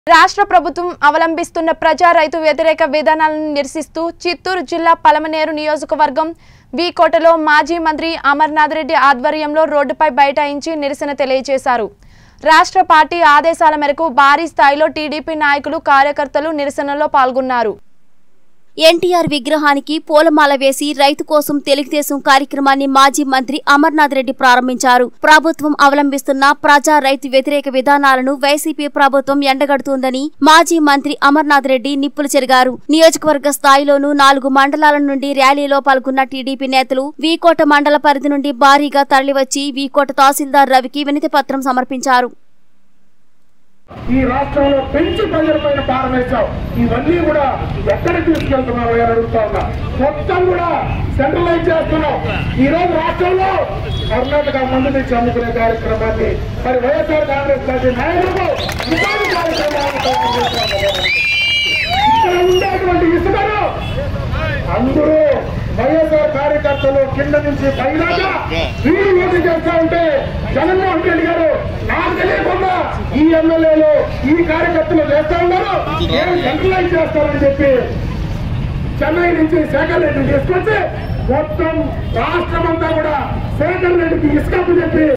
రాష్ట్ర ప్రభుత్వం అవలంబిస్తున్న ప్రజా రైతు వ్యతిరేక విధానాలను నిరసిస్తూ చిత్తూరు జిల్లా పలమనేరు నియోజకవర్గం వీకోటలో మాజీ మంత్రి అమర్నాథ్ రెడ్డి ఆధ్వర్యంలో రోడ్డుపై బైఠాయించి నిరసన తెలియజేశారు రాష్ట్ర పార్టీ ఆదేశాల మేరకు భారీ స్థాయిలో టీడీపీ నాయకులు కార్యకర్తలు నిరసనలో పాల్గొన్నారు ఎన్టీఆర్ విగ్రహానికి పూలమాల వేసి రైతు కోసం తెలుగుదేశం కార్యక్రమాన్ని మాజీ మంత్రి అమర్నాథ్ రెడ్డి ప్రారంభించారు ప్రభుత్వం అవలంబిస్తున్న ప్రజా రైతు వ్యతిరేక విధానాలను వైసీపీ ప్రభుత్వం ఎండగడుతోందని మాజీ మంత్రి అమర్నాథ్ రెడ్డి నిప్పులు చెరిగారు నియోజకవర్గ స్థాయిలోనూ నాలుగు మండలాల నుండి ర్యాలీలో పాల్గొన్న టీడీపీ నేతలు వీకోట మండల పరిధి నుండి భారీగా తరలివచ్చి వీకోట తహసీల్దార్ రవికి వినతి పత్రం సమర్పించారు ఈ రాష్ట్రంలో పెంచి ప్రజలపైన భారం వేశావు ఇవన్నీ కూడా ఎక్కడ తీసుకెళ్తున్నావు అని అడుగుతా ఉన్నా మొత్తం కూడా సెంట్రలైజ్ చేస్తున్నావు ఈ రోజు రాష్ట్రంలో కర్ణాటక మందు తెచ్చి అమ్ముకునే కార్యక్రమాన్ని మరి వైఎస్ఆర్ కాంగ్రెస్ పార్టీ నాయకులకు ఉపాధి కార్యక్రమాన్ని తయారు చేస్తున్నారు. ఇక్కడ ఉండేటువంటి ఇసుకను అందరూ వైఎస్ఆర్ కార్యకర్తలు కింద నుంచి పైదాకా వీరు ఓటు చేస్తా ఉంటే జగన్మోహన్ రెడ్డి గారు నాకు తెలియకుండా ఈ ఎమ్మెల్యేలు ఈ కార్యకర్తలు చేస్తా ఉన్నారు నేను సెంట్రలైజ్ చేస్తానని చెప్పి చెన్నై నుంచి శేఖర్ రెడ్డిని తీసుకొచ్చి మొత్తం రాష్ట్రం అంతా కూడా శేఖర్ రెడ్డికి ఇసుకప్పు చెప్పి